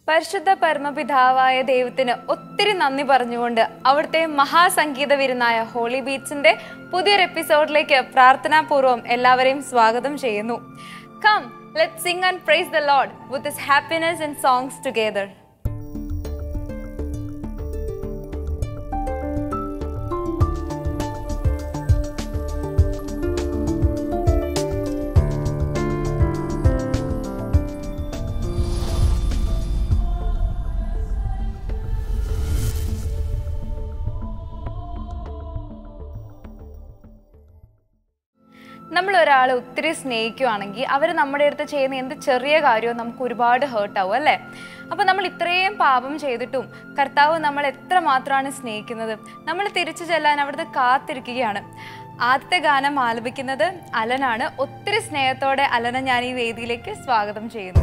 പരിശുദ്ധ പരമപിതാവായ ദൈവത്തിന് ഒത്തിരി നന്ദി പറഞ്ഞുകൊണ്ട് അവിടുത്തെ മഹാസംഗീത വിരുന്നായ ഹോളി ബീറ്റ്സിന്റെ പുതിയൊരു എപ്പിസോഡിലേക്ക് പ്രാർത്ഥനാപൂർവ്വം എല്ലാവരെയും സ്വാഗതം ചെയ്യുന്നു come let sing and praise the lord with his happiness and songs together നമ്മൾ ഒരാളെ ഒത്തിരി സ്നേഹിക്കുവാണെങ്കിൽ അവർ നമ്മുടെ അടുത്ത് ചെയ്യുന്ന എന്ത് ചെറിയ കാര്യവും നമുക്ക് ഒരുപാട് ഹേർട്ട് ആവും അല്ലേ അപ്പോൾ നമ്മൾ ഇത്രയും പാപം ചെയ്തിട്ടും കർത്താവ് നമ്മൾ എത്ര മാത്രമാണ് സ്നേഹിക്കുന്നത് നമ്മൾ തിരിച്ചു ചെല്ലാൻ അവിടുത്തെ കാത്തിരിക്കുകയാണ് ആദ്യത്തെ ഗാനം ആലപിക്കുന്നത് അലനാണ് ഒത്തിരി സ്നേഹത്തോടെ അലനെ ഞാൻ ഈ വേദിയിലേക്ക് സ്വാഗതം ചെയ്യുന്നു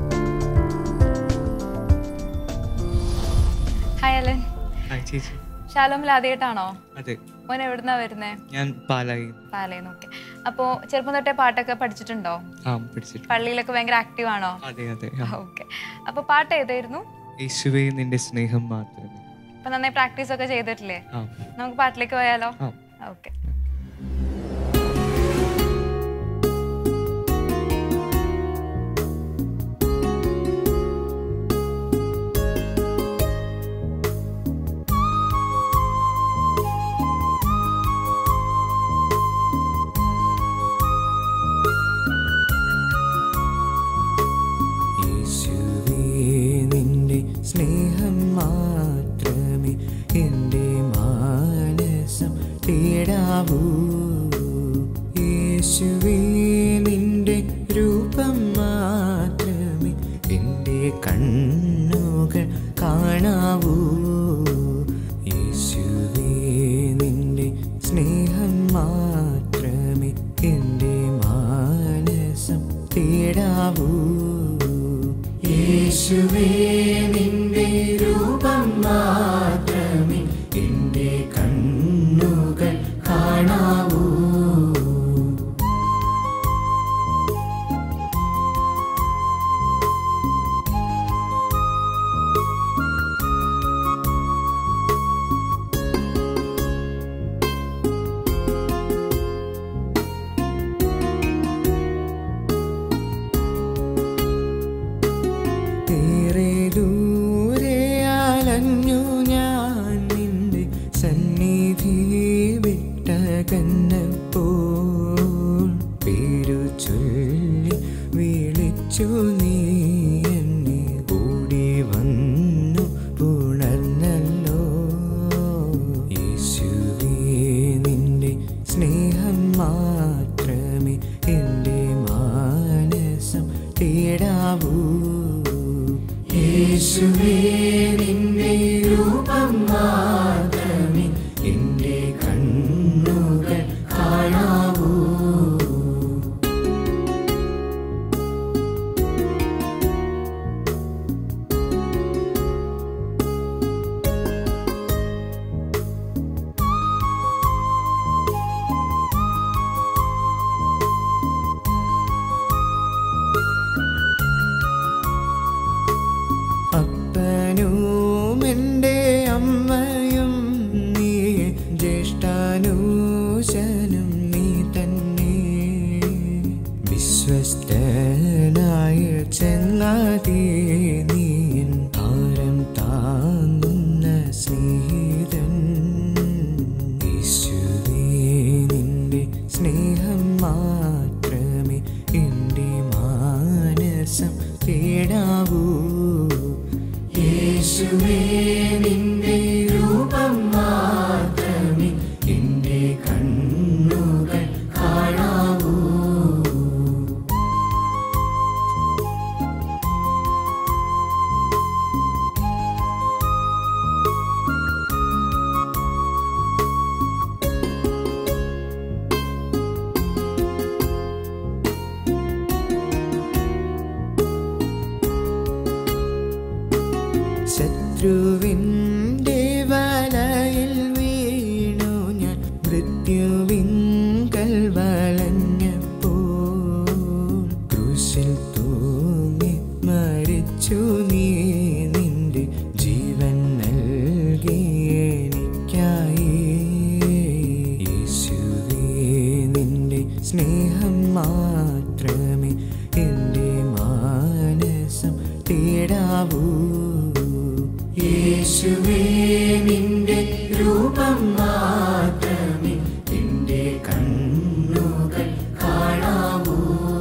ഹായ് അലൻ ഹായ് ചേച്ചി ശാലോമിൽ ആദ്യമായിട്ടാണോ അതെ മോൻ എവിടുന്നാ വരുന്നേ ഞാൻ പാലായി പാലയിൽ ഓക്കെ അപ്പോൾ ചെറുപ്പം തൊട്ടേ പാട്ടൊക്കെ പഠിച്ചിട്ടുണ്ടോ ആ പഠിച്ചിട്ട് പള്ളിയിലൊക്കെ ഭയങ്കര ആക്റ്റീവ് ആണോ അതെ അതെ ആ. ഓക്കെ അപ്പോൾ പാട്ട് ഏതായിരുന്നു യേശുവേ നിന്റെ സ്നേഹം മാത്രമേ അപ്പൊ നന്നായി പ്രാക്ടീസ് ഒക്കെ ചെയ്തിട്ടില്ലേ ആ നമുക്ക് പാട്ടിലേക്ക് പോയാലോ ആ ഓക്കെ യേശുവേ നിന്റെ സ്നേഹം മാത്രമേ എൻ്റെ മാനസം തേടാവൂ യേശുവേ നിന്റെ രൂപം മാത്രമേ എൻ്റെ കണ്ണുകൾ കാണാവൂ യേശുവേ നിന്റെ സ്നേഹം മാത്രമേ എൻ്റെ മാനസം തേടാവൂ യേശുവേ നിന്റെ രൂപം മാത്രമേ എൻ്റെ കണ്ണുകൾ കാണാവൂ ഏറെ ദൂരെ അലഞ്ഞു ഞാൻ നിന്റെ സന്നിധി വിട്ടകന്നപ്പോൾ പേരു ചൊല്ലി വിളിച്ചു നീ എന്നെ ഓടി വന്നു പുണർന്നല്ലോ യേശുവേ നിന്റെ സ്നേഹം മാത്രമേ എൻ്റെ മാനസം തേടാവൂ യേശുവേ നിന്റെ രൂപം മാത്രമേ എൻ്റെ കണ്ണുകൾ കാണാവൂ അപ്പനും എൻ്റെ അമ്മയും നീ ജ്യേഷ്ഠാനൂശനും നീ തന്നെ വിശ്വസ്തനായ ചെങ്ങാതി നീ എൻ ഭാരം താങ്ങുന്ന സ്നേഹിതൻ യേശുവേ നിന്റെ സ്നേഹം മാത്രമേ എൻ്റെ മാനസം തേടാവൂ യേശുവേ നിന്റെ രൂപം മാത്രമേ എൻ്റെ കണ്ണുകൾ കാണാവൂ ശത്രുവിൻ്റെ വലയിൽ വീണു ഞാൻ മൃത്യുവിങ്കൽ വളഞ്ഞപ്പോൾ ക്രൂശിൽ തൂങ്ങി മരിച്ചു നീ മാത്രമേ എൻ്റെ മാനസം തേടാവൂ യേശുവേ നിന്റെ രൂപം മാത്രമേ എൻ്റെ കണ്ണുകൾ കാണാവൂ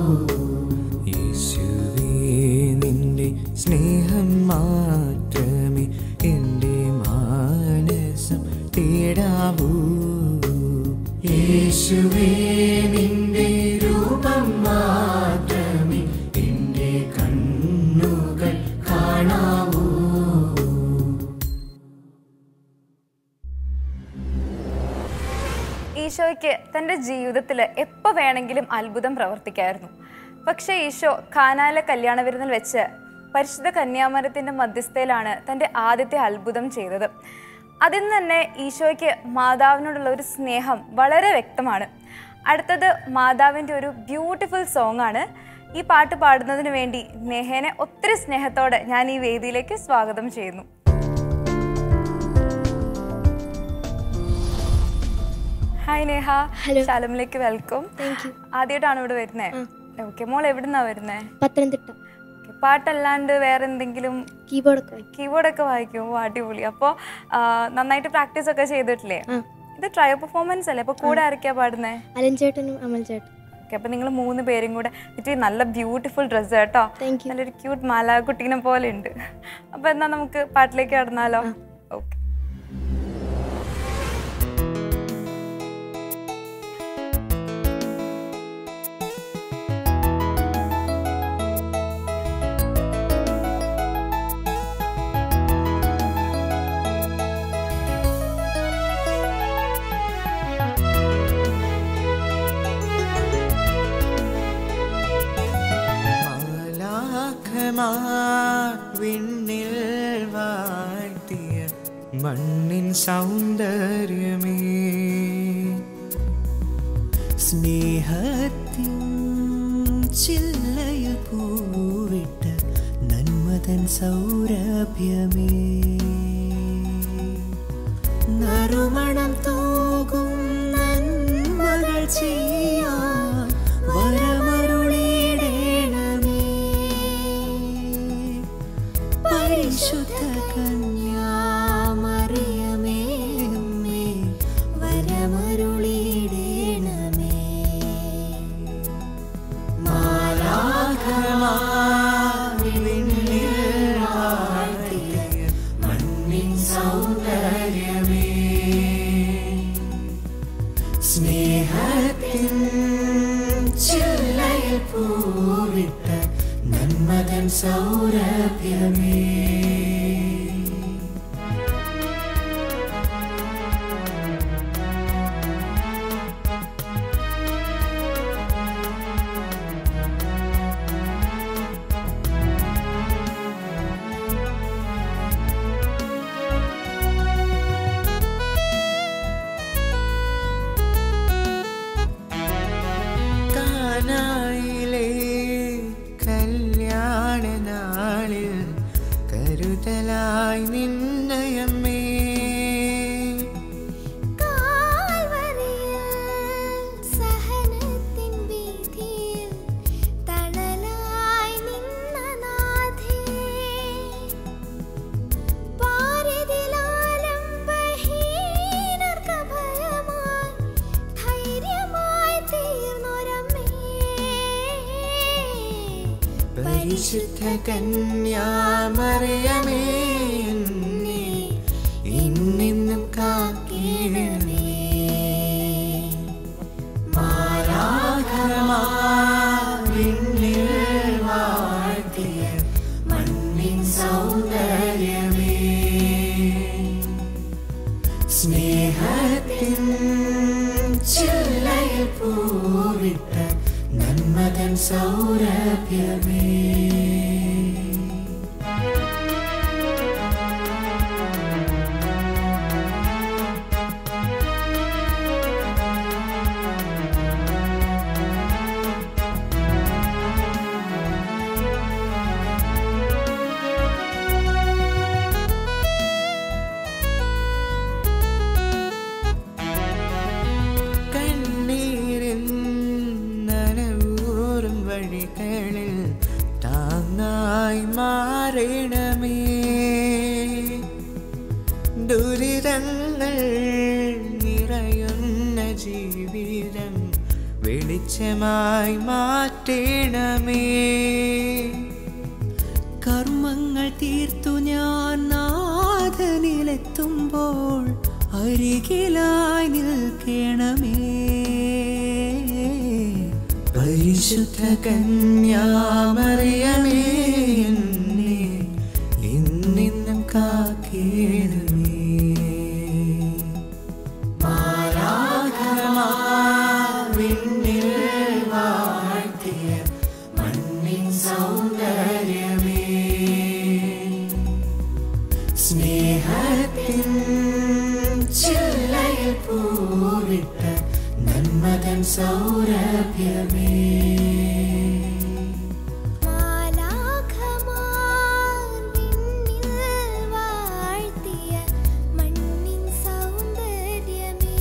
യേശുവേ നിന്റെ സ്നേഹം മാത്രമേ എൻ്റെ മാനസം തേടാവൂ യേശുവേ നിന്റെ രൂപം മാത്രമേ എൻ്റെ കണ്ണുകൾ കാണാവൂ ഈശോയ്ക്ക് തൻ്റെ ജീവിതത്തിൽ എപ്പോൾ വേണമെങ്കിലും അത്ഭുതം പ്രവർത്തിക്കായിരുന്നു പക്ഷേ ഈശോ കാനാലെ കല്യാണ വിരുന്നിൽ വെച്ച് പരിശുദ്ധ കന്യാമരത്തിൻ്റെ മധ്യസ്ഥയിലാണ് തൻ്റെ ആദ്യത്തെ അത്ഭുതം ചെയ്തത് അതിൽ നിന്ന് തന്നെ ഈശോയ്ക്ക് മാതാവിനോടുള്ള ഒരു സ്നേഹം വളരെ വ്യക്തമാണ് അടുത്തത് മാതാവിൻ്റെ ഒരു ബ്യൂട്ടിഫുൾ സോങ് ആണ് ഈ പാട്ട് പാടുന്നതിന് വേണ്ടി നേഹേനെ ഒത്തിരി സ്നേഹത്തോടെ ഞാൻ ഈ വേദിയിലേക്ക് സ്വാഗതം ചെയ്യുന്നു ഹായ് നേഹ ഹലോ. ശാലമിലേക്ക് വെൽക്കം താങ്ക് യു ആദ്യമായിട്ടാണ് ഇവിടെ വരുന്നത് ഓക്കെ മോൾ എവിടുന്നാ വരുന്നേ പത്തനംതിട്ട Okay, പാട്ടല്ലാണ്ട് വേറെ എന്തെങ്കിലും കീബോർഡൊക്കെ വായിക്കും കീബോർഡൊക്കെ വായിക്കും ഓ, അടിപൊളി അപ്പോൾ നന്നായിട്ട് പ്രാക്ടീസ് ഒക്കെ ചെയ്തിട്ടില്ലേ ആ. ഇത് ട്രയോ പെർഫോമൻസ് അല്ലേ അപ്പോൾ കൂടെ ആരൊക്കെയാ പാടുന്നേ അലൻ ചേട്ടനും അമൽ ചേട്ടൻ ഓക്കെ അപ്പോൾ നിങ്ങൾ മൂന്ന് പേരും കൂടെ എന്നിട്ട് നല്ല ബ്യൂട്ടിഫുൾ ഡ്രസ്സ് കേട്ടോ താങ്ക് യു നല്ലൊരു ക്യൂട്ട് മാലാകുട്ടീനെ പോലെ ഉണ്ട് അപ്പോൾ എന്നാ നമുക്ക് പാട്ടിലേക്ക് കടന്നാലോ ഓക്കെ മാലാഖമാർ വിണ്ണിൽ വാഴ്ത്തിയ മണ്ണിൻ സൗന്ദര്യമേ സ്നേഹത്തിൻ ചില്ലയ പൂവിട്ട നന്മതൻ സൗരഭ്യമേ നറുമണം തോകും നന്മകൾ ചെയ്യാൻ വരമരുളിടേണമേ പരിശുദ്ധ കന്യാമറിയമേ അമ്മേ, വരമരുളിടേണമേ മാലാഖമാർ വിണ്ണിൽ വാഴ്ത്തിയ മണ്ണിൻ സൗന്ദര്യമേ സ്നേഹത്തിൻ ചില്ലയിൽ പൂവിട്ട നന്മതൻ സൗരഭ്യമേ കാനായിലെ കല്യാണ നാളിൽ കരുതലായി നിന്നയമ്മേ സഹനത്തിൻ വീതിയിൽ തണലായി നിന്ന നാഥേ പാരിതിലാലംബഹീനർക്ക് ഭയമായി ധൈര്യമായി തീർന്നൊരമ്മേ പരിശുദ്ധ കന്യാമറിയമേ എന്നെ ഇന്നിന്നും കാക്കണമേ മാലാഖമാവിണ്ണിൽ വാഴ്ത്തിയ മണ്ണിൻ സൗന്ദര്യമേ സ്നേഹത്തിൻ ചില്ലയിൽ പൂവിട്ട നന്മതൻ സൗരഭ്യമേ കണ്ണീരിൻ നനവു വഴികളിൽ താങ്ങായി മാറണമേ ദുരിതങ്ങൾ നിറയുന്ന ജീവിതം വെളിച്ചമായി മാറ്റണമേ കർമ്മങ്ങൾ തീർത്തു ഞാൻ നാഥനിലെത്തുമ്പോൾ അരികിലായി നിൽക്കണമേ പരിശുദ്ധ കന്യാമറിയമേ എന്നെ ഇന്നിന്നും കാക്കേണമേ മാലാഖമാവിന്നിൽ വാഴ്ത്തിയ മണ്ണിൻ സൗന്ദര്യമേ സ്നേഹത്തിൻ ചില്ലയിൽ പൂവിട്ട നന്മതൻ സൗരഭ്യമേ മാലാഖമാർ വിണ്ണിൽ വാഴ്ത്തിയ മണ്ണിൻ സൗന്ദര്യമേ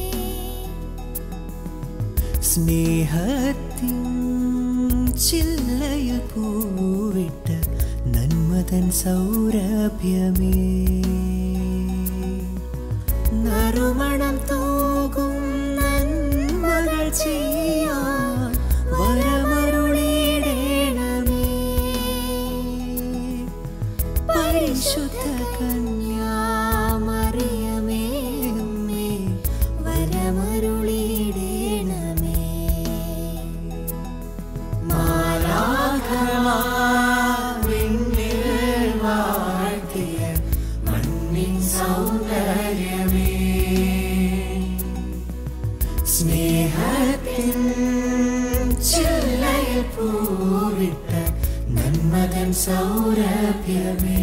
സ്നേഹത്തിൻ ചില്ലയിൽ പൂവിട്ട നന്മതൻ സൗരഭ്യമേ നറുമണം തൂകും നന്മകൾ ചെയ്യാൻ വരമരുളിടേണമേ പരിശുദ്ധ കന്യാമറിയമേ അമ്മേ, വരമരുളിടേണമേ മാലാഖമാവിന്നിൽ വാഴ്ത്തിയ മണ്ണിൻ സൗന്ദര്യമേ സ്നേഹത്തിൻ ചില്ലയിൽ പൂവിട്ട നന്മതൻ സൗരഭ്യമേ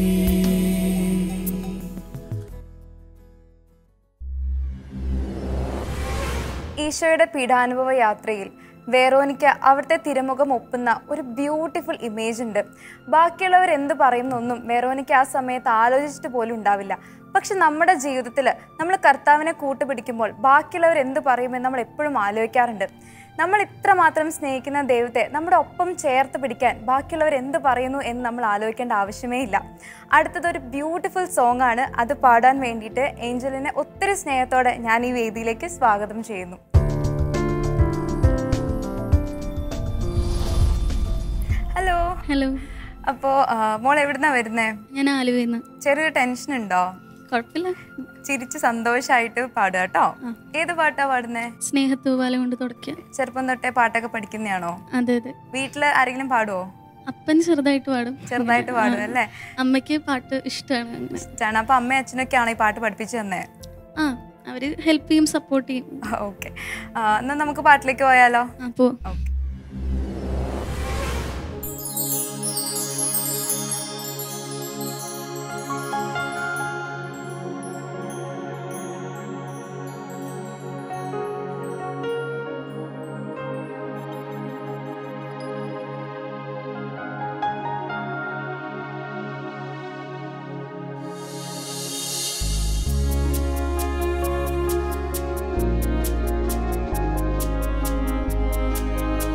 ഈശോയുടെ പീഡാനുഭവ യാത്രയിൽ വേറോനിക്ക് അവിടുത്തെ തിരമുഖം ഒപ്പുന്ന ഒരു ബ്യൂട്ടിഫുൾ ഇമേജ് ഉണ്ട് ബാക്കിയുള്ളവർ എന്ത് പറയുന്നൊന്നും വേറോനിക്ക് ആ സമയത്ത് ആലോചിച്ചിട്ട് പോലും ഉണ്ടാവില്ല പക്ഷെ നമ്മുടെ ജീവിതത്തിൽ നമ്മൾ കർത്താവിനെ കൂട്ടുപിടിക്കുമ്പോൾ ബാക്കിയുള്ളവർ എന്ത് പറയുമെന്ന് നമ്മൾ എപ്പോഴും ആലോചിക്കാറുണ്ട് നമ്മൾ ഇത്രമാത്രം സ്നേഹിക്കുന്ന ദൈവത്തെ നമ്മുടെ ഒപ്പം ചേർത്ത് പിടിക്കാൻ ബാക്കിയുള്ളവർ എന്ത് പറയുന്നു എന്ന് നമ്മൾ ആലോചിക്കേണ്ട ആവശ്യമേ ഇല്ല അടുത്തത് ഒരു ബ്യൂട്ടിഫുൾ സോങ് ആണ് അത് പാടാൻ വേണ്ടിയിട്ട് ഏഞ്ചലിനെ ഒത്തിരി സ്നേഹത്തോടെ ഞാൻ ഈ വേദിയിലേക്ക് സ്വാഗതം ചെയ്യുന്നു ഹലോ ഹലോ അപ്പോൾ മോൾ എവിടുന്നാ വരുന്നേ ഞാൻ ആലുവയിൽ ചെറിയൊരു ടെൻഷൻ ഉണ്ടോ കുഴപ്പമില്ല ചിരിച്ച് സന്തോഷമായിട്ട് പാടുക കേട്ടോ ഏത് പാട്ടാ പാടുന്നേ സ്നേഹത്തൂവാല കൊണ്ട് തുടയ്ക്കുക ചെറുപ്പം തൊട്ടേ പാട്ടൊക്കെ പഠിക്കുന്നതാണോ അതെ അതെ വീട്ടില് ആരെങ്കിലും പാടുവോ അപ്പൻ ചെറുതായിട്ട് പാടും ചെറുതായിട്ട് പാടും അല്ലേ അമ്മയ്ക്ക് പാട്ട് ഇഷ്ടമാണ് അങ്ങനെ ഇഷ്ടാണ് അപ്പൊ അമ്മയും അച്ഛനൊക്കെ ആണോ ഈ പാട്ട് പഠിപ്പിച്ചു തന്നേ ആ അവര് ഹെൽപ്പ് ചെയ്യും സപ്പോർട്ട് ചെയ്യും ഓക്കെ എന്നാ നമുക്ക് പാട്ടിലേക്ക് പോയാലോ അപ്പോൾ ഓക്കെ യേശുവേ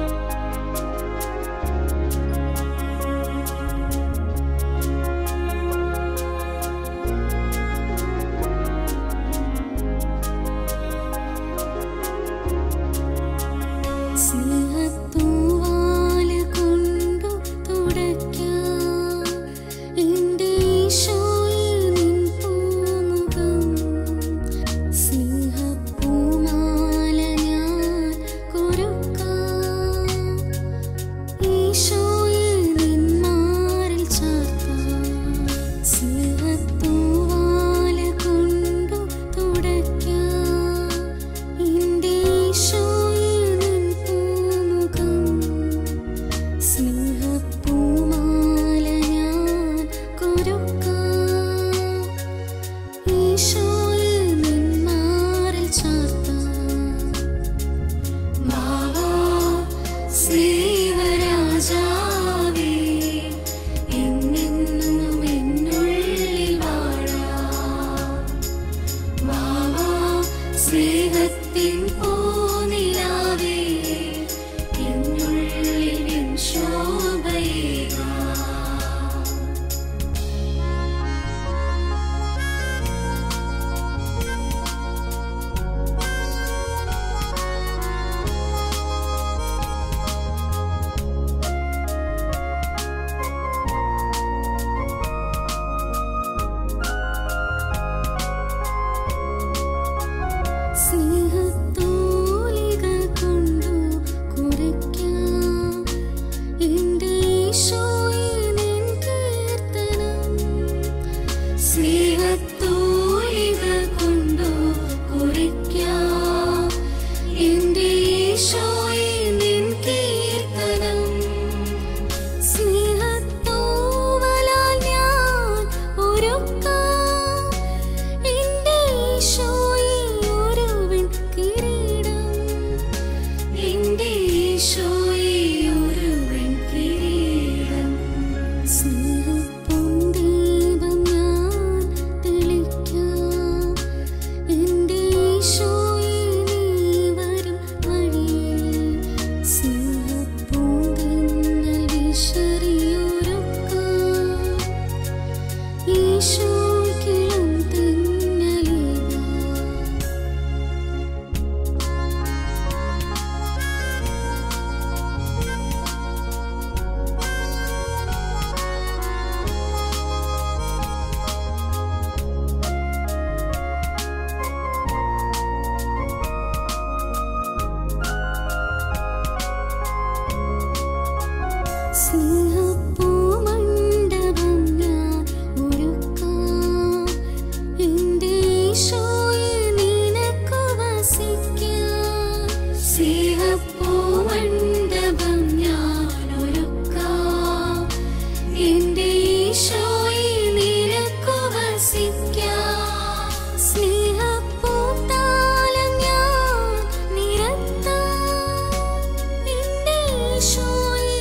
സ്നേഹപ്പൂമണ്ഡപം ഞാൻ ഒരുക്കാം എന്റെ ഈശോയെ നിനക്കു വസിക്കാം സ്നേഹപ്പൂമണ്ഡപം ഞാൻ ഒരുക്കാം എന്റെ ഈശോയെ നിനക്കു വസിക്കാം സ്നേഹപ്പൂത്താലം ഞാൻ നിരത്താം എന്റെ ഈശോയെ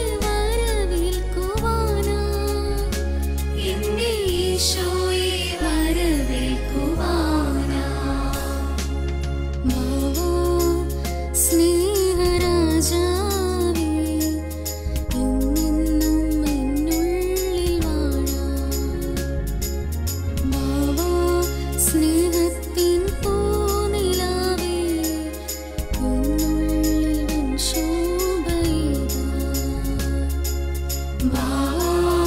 വരവേൽക്കുവാനായി എന്റെ ഈശോയെ വരവേൽക്കുവാനായി മാവാ സ്നേഹരാജാവേ എന്നെന്നും എന്നുള്ളിൽ വാഴാം മാവാ സ്നേഹത്തിൻ പൂനിലാവേ എന്നുള്ളിൽ നിൻ ശോഭയിതാ മാവാ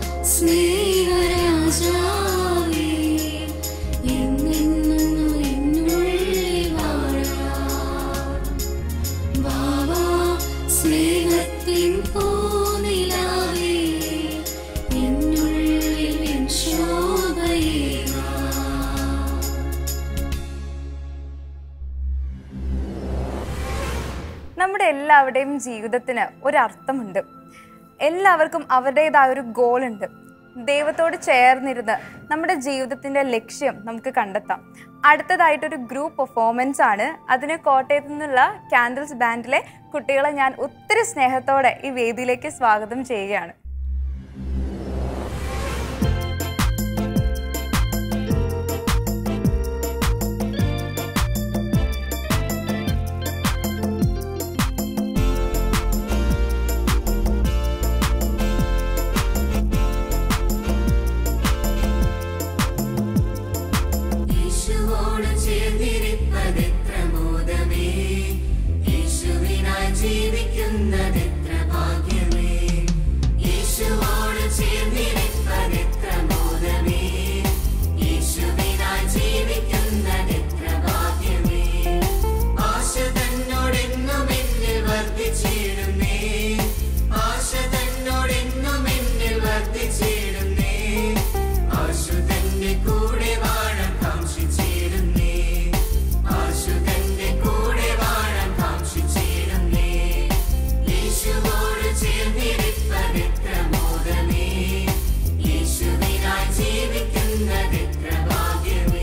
സ്നേഹരാജാവേ എന്നെന്നും എന്നുള്ളിൽ വാഴാം വാവാ സ്നേഹത്തിൻ പൂനിലാവേ എന്നുള്ളിൽ നിൻ ശോഭയിതാ നമ്മുടെ എല്ലാവരുടെയും ജീവിതത്തിന് ഒരർത്ഥമുണ്ട് എല്ലാവർക്കും അവരുടേതായ ഒരു ഗോൾ ഉണ്ട് ദൈവത്തോട് ചേർന്നിരുന്ന് നമ്മുടെ ജീവിതത്തിന്റെ ലക്ഷ്യം നമുക്ക് കണ്ടെത്താം അടുത്തതായിട്ടൊരു ഗ്രൂപ്പ് പെർഫോമൻസ് ആണ് അതിന് കോട്ടയത്തു നിന്നുള്ള കാൻഡിൽസ് ബാൻഡിലെ കുട്ടികളെ ഞാൻ ഒത്തിരി സ്നേഹത്തോടെ ഈ വേദിയിലേക്ക് സ്വാഗതം ചെയ്യുകയാണ് യേശുവോട് ചേർന്നിരിപ്പതെത്ര മോദമേ യേശുവിനായി ജീവിക്കുന്നതെത്ര ഭാഗ്യമേ യേശുവോട് ചേർന്നിരിപ്പതെത്ര മോദമേ യേശുവിനായി ജീവിക്കുന്നതെത്ര ഭാഗ്യമേ ആശ തന്നോടെന്നും എന്നിൽ വർദ്ധിച്ചിടുന്നേ ആശ തന്നോടെന്നും എന്നിൽ വർദ്ധിച്ചിടുന്നേ ആശു തന്റെ കൂടെ വാഴാൻ കാക്ഷിച്ചിരുന്നേ ആശു തന്റെ കൂടെ വാഴാൻ കാക്ഷിച്ചിരുന്നേ യേശുവോട് ചേർന്നിരിപ്പതെത്ര മോദമേ യേശുവിനായി ജീവിക്കുന്നതെത്ര ഭാഗ്യമേ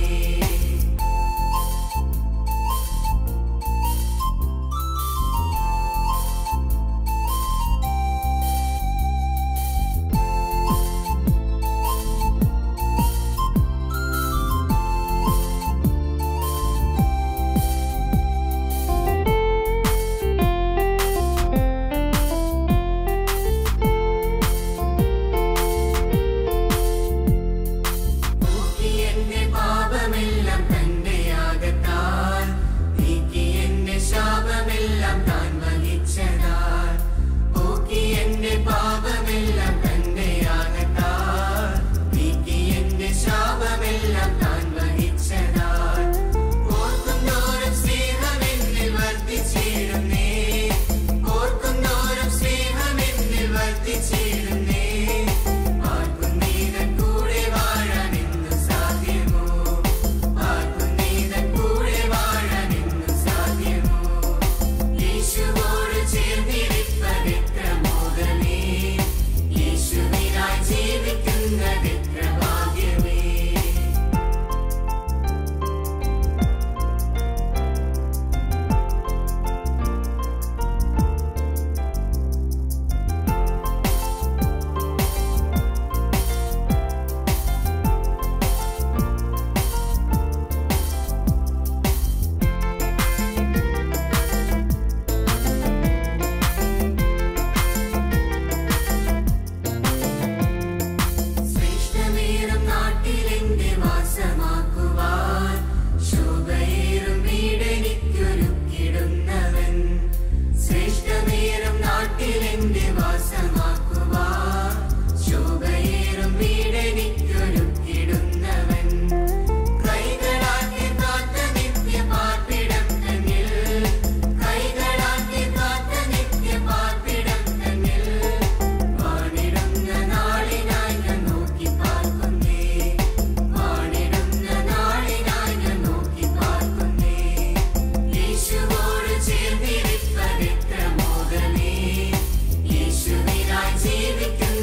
പോക്കി എന്റെ പാപമെല്ലാം തന്റെ യാഗത്താൽ നീക്കി എന്റെ ശാപമെല്ലാം താൻ വഹിച്ചതാൽ പോക്കി എന്റെ പാപമെല്ലാം തന്റെ യാഗത്താൽ നീക്കി എന്റെ ശാപമെല്ലാം താൻ വഹിച്ചതാൽ ഓർക്കുന്നോരം സ്നേഹമെന്നിൽ വർദ്ധിച്ചിടുന്നേ ഓർക്കുന്നോരം സ്നേഹമെന്നിൽ വർദ്ധിച്ചിടുന്നേ ആർക്കും നീതൻ കൂടെ വാഴാൻ ഇന്ന് സാധ്യമോ ആർക്കും നീതൻ കൂടെ വാഴാൻ ഇന്ന് സാധ്യമോ യേശുവോട് ചേർന്നിരിപ്പതെത്ര മോദമേ യേശുവിനായി ജീവിക്കുന്നതെത്ര ഭാഗ്യമേ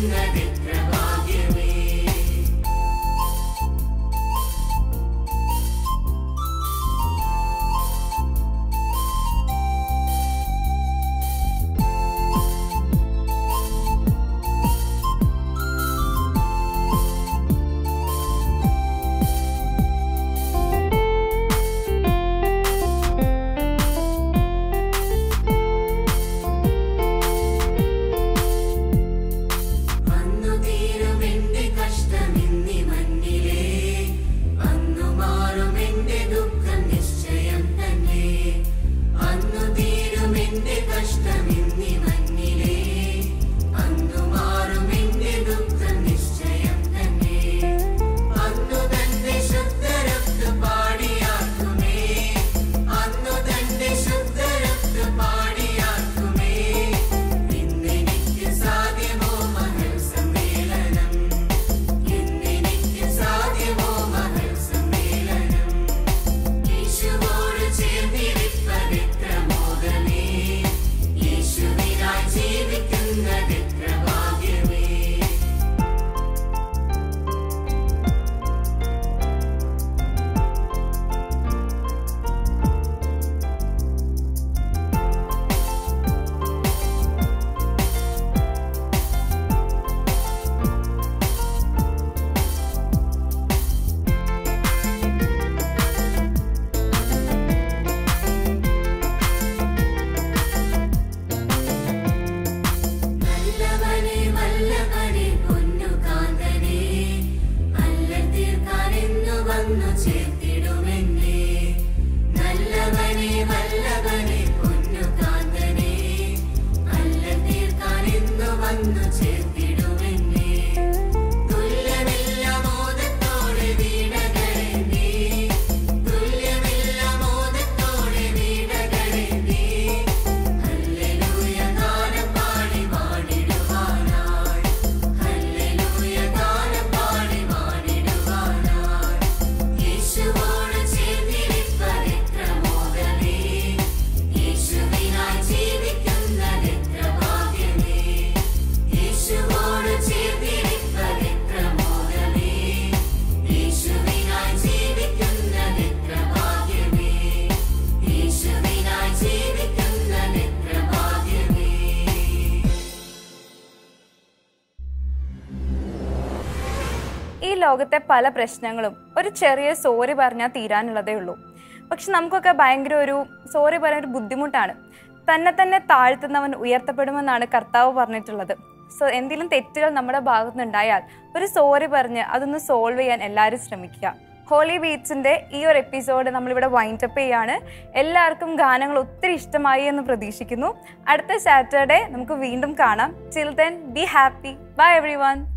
ജീവിക്കുന്നതെത്ര ഭാഗ്യമേ അന്നു തീരും എന്റെ കഷ്ടമിന്നി മഞ്ഞിലേ അന്നു മാറും എന്റെ ദുഃഖം നിശ്ചയം തന്നെ അന്നു തീരും എന്റെ കഷ്ടമിന്നി മഞ്ഞിലേ അന്നു മാറും എന്റെ ദുഃഖം നിശ്ചയം തന്നെ അന്നു തന്റെ ശുദ്ധരത്ത് പാടിയാക്കുമേ അന്നു തന്റെ ശുദ്ധരത്ത് പാടിയാക്കുമേ ഇന്നെനിക്ക് സാധ്യമോ മഹൽ സമ്മേളനം ഇന്നെനിക്ക് സാധ്യമോ മഹൽ സമ്മേളനം യേശുവോട് ചേർന്നിരിപ്പതെത്ര മോദമേ യേശുവിനായി ജീവിക്കുന്നതെത്ര ഭാഗ്യമേ നല്ലവനെ വല്ലവനെ പൊന്നു കാന്തനെ അല്ല തീർക്കാനെന്നു വന്നു ചേർത്തിടുമെന്നെ നല്ലവനെ വല്ലവനെ പൊന്നു കാന്തനെ അല്ല തീർക്കാനെന്നു വന്നു ചേർത്തിടുമെന്നെ തുല്യമില്ല മോദത്തോടെ വീണകളെന്നെ തുല്യമില്ല മോദത്തോടെ വീണകളെന്നെ ഹല്ലേലൂയ ഗാനം പാടി പാടിടുവാനായി ഹല്ലേലൂയ ഗാനം പാടി പാടിടുവാനായി യേശുവോട് ചേർന്നിരിപ്പതെത്ര മോദമേ യേശുവിനായി ജീവിക്കുന്നതെത്ര ഭാഗ്യമേ യേശുവോട് ചേർന്നിരിപ്പതെത്ര മോദമേ യേശുവിനായി ജീവിക്കുന്നതെത്ര ഭാഗ്യമേ യേശുവിനായി ജീവിക്കുന്നതെത്ര ഭാഗ്യമേ ഈ ലോകത്തെ പല പ്രശ്നങ്ങളും ഒരു ചെറിയ സോറി പറഞ്ഞാൽ തീരാനുള്ളതേ ഉള്ളൂ പക്ഷെ നമുക്കൊക്കെ ഭയങ്കര ഒരു സോറി പറയാൻ ഒരു ബുദ്ധിമുട്ടാണ് തന്നെ തന്നെ താഴ്ത്തുന്നവൻ ഉയർത്തപ്പെടുമെന്നാണ് കർത്താവ് പറഞ്ഞിട്ടുള്ളത് സോ എന്തെങ്കിലും തെറ്റുകൾ നമ്മുടെ ഭാഗത്തുനിന്നുണ്ടായാൽ ഒരു സോറി പറഞ്ഞ് അതൊന്ന് സോൾവ് ചെയ്യാൻ എല്ലാവരും ശ്രമിക്കുക ഹോളി ബീച്ചിന്റെ ഈ ഒരു എപ്പിസോഡ് നമ്മളിവിടെ വൈൻഡ് അപ്പ് ചെയ്യാണ് എല്ലാവർക്കും ഗാനങ്ങൾ ഒത്തിരി ഇഷ്ടമായി എന്ന് പ്രതീക്ഷിക്കുന്നു അടുത്ത സാറ്റർഡേ നമുക്ക് വീണ്ടും കാണാം chill then be happy bye every one